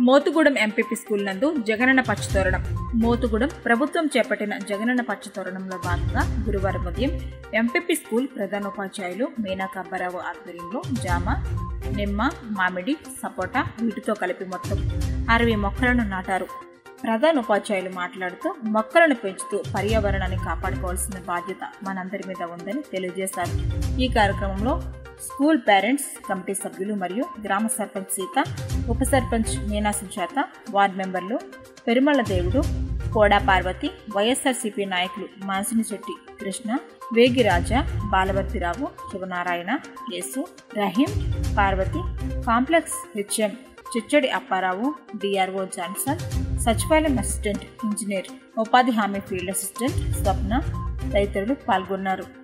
Motugudem MPP school నందు జగనన్న పచ్చతోరణం మోతుగూడెం ప్రభుత్వం చేపట్టిన జగనన్న పచ్చతోరణంలో భాగంగా గురువారం ఉదయం ఎంపీపీ స్కూల్ ప్రధానోపాధ్యాయులు మేనాక అబ్బారావు ఆధ్వర్యంలో జామ నిమ్మ మామిడి సపోటా వీటితో కలిపి మొత్తం అరవై మొక్కలను నాటారు ప్రధాన ఉపాధ్యాయులు మాట్లాడుతూ మొక్కలను పెంచుతూ పర్యావరణాన్ని కాపాడుకోవాల్సిన బాధ్యత మనందరి మీద ఉందని తెలియజేశారు ఈ కార్యక్రమంలో స్కూల్ పేరెంట్స్ కమిటీ సభ్యులు మరియు గ్రామ సర్పంచ్ సీత ఉప సర్పంచ్ మీనా సుజాత వార్డు మెంబర్లు పెరుమల దేవుడు కోడా పార్వతి వైఎస్ఆర్సీపీ నాయకులు Masini Shetty Krishna Vegiraju Balavarthirao Sivanarayana Yesu Rahim Parvathi complex HM Chichadi Apparao DRO Johnson సచివాలయం అసిస్టెంట్ ఇంజనీర్ ఉపాధి హామీ ఫీల్డ్ అసిస్టెంట్ స్వప్న తదితరులు పాల్గొన్నారు